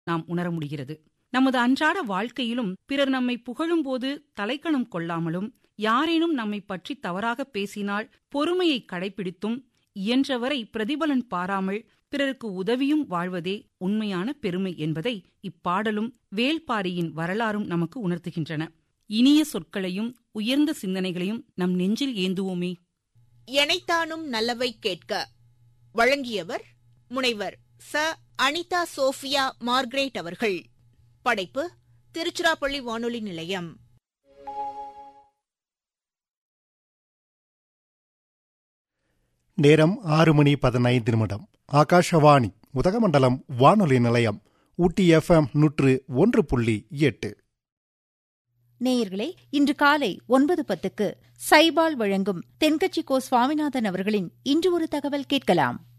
நாம் உணர முடிகிறது நமது அன்றாட வாழ்க்கையிலும் பிறர் நம்மை புகழும்போது தலைக்கணம் கொள்ளாமலும் யாரேனும் நம்மை பற்றி தவறாக பேசினால் பொறுமையை கடைபிடித்தும் இயன்றவரை பிரதிபலன் பாராமல் பிறருக்கு உதவியும் வாழ்வதே உண்மையான பெருமை என்பதை இப்பாடலும் வேள்பாரியின் வரலாறும் நமக்கு உணர்த்துகின்றன இனிய சொற்களையும் உயர்ந்த சிந்தனைகளையும் நம் நெஞ்சில் ஏந்துவோமே எனைத்தானும் நல்லவை கேட்க வழங்கியவர் முனைவர் ச அனிதா சோஃபியா மார்க்ரேட் அவர்கள் படைப்பு திருச்சிராப்பள்ளி வானொலி நிலையம் நேரம் ஆறு மணி பதினைந்து நிமிடம் ஆகாஷவாணி உதகமண்டலம் வானொலி நிலையம் ஊட்டி எஃப்எம் நூற்று ஒன்று புள்ளி எட்டு நேயர்களே இன்று காலை ஒன்பது பத்துக்கு சைபால் வழங்கும் தென்கட்சி கோ சுவாமிநாதன் அவர்களின் இன்று ஒரு தகவல் கேட்கலாம்